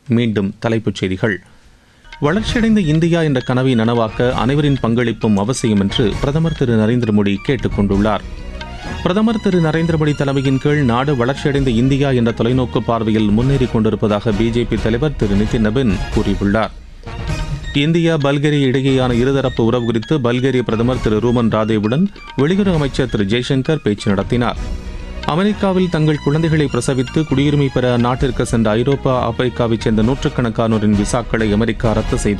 மீண்டும் தலைப்புச் செய்திகள் வளர்ச்சியடைந்த இந்தியா என்ற கனவை நனவாக்க அனைவரின் பங்களிப்பும் அவசியம் என்று பிரதமர் திரு நரேந்திர மோடி கேட்டுக் கொண்டுள்ளார் பிரதமர் திரு நரேந்திர மோடி தலைமையின் கீழ் நாடு வளர்ச்சியடைந்த இந்தியா என்ற தொலைநோக்கு பார்வையில் முன்னேறிக் கொண்டிருப்பதாக பிஜேபி தலைவர் திரு நிதின் நபின் கூறியுள்ளார் இந்தியா பல்கேரியா இடையேயான இருதரப்பு உறவு குறித்து பல்கேரிய பிரதமர் திரு ரூமன் ராதேவுடன் வெளியுறவு அமைச்சர் திரு ஜெய்சங்கர் பேச்சு நடத்தினார் அமெரிக்காவில் தங்கள் குழந்தைகளை பிரசவித்து குடியுரிமை பெற அந்நாட்டிற்கு சென்ற ஐரோப்பா ஆப்பிரிக்காவைச் சேர்ந்த நூற்றுக்கணக்கானோரின் விசாக்களை அமெரிக்கா ரத்து செய்து